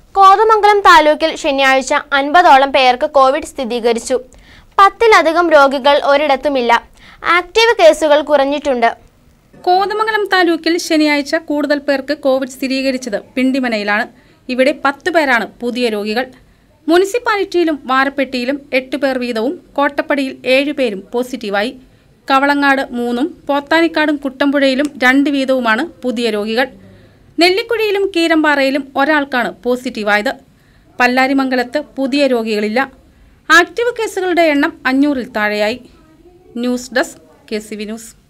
കോതമംഗലം താലൂക്കിൽ ശനിയാഴ്ച അൻപതോളം പേർക്ക് കോവിഡ് സ്ഥിരീകരിച്ചു പത്തിലധികം രോഗികൾ ഒരിടത്തുമില്ല ആക്റ്റീവ് കേസുകൾ കുറഞ്ഞിട്ടുണ്ട് കോതമംഗലം താലൂക്കിൽ ശനിയാഴ്ച കൂടുതൽ പേർക്ക് കോവിഡ് സ്ഥിരീകരിച്ചത് പിണ്ടിമനയിലാണ് ഇവിടെ പത്ത് പേരാണ് പുതിയ രോഗികൾ മുനിസിപ്പാലിറ്റിയിലും വാരപ്പെട്ടിയിലും എട്ട് പേർ വീതവും കോട്ടപ്പടിയിൽ ഏഴുപേരും പോസിറ്റീവായി കവളങ്ങാട് മൂന്നും പോത്താനിക്കാടും കുട്ടമ്പുഴയിലും രണ്ട് വീതവുമാണ് പുതിയ രോഗികൾ നെല്ലിക്കുഴിയിലും കീരമ്പാറയിലും ഒരാൾക്കാണ് പോസിറ്റീവായത് പല്ലാരിമംഗലത്ത് പുതിയ രോഗികളില്ല ആക്റ്റീവ് കേസുകളുടെ എണ്ണം അഞ്ഞൂറിൽ താഴെയായി news desk K C V news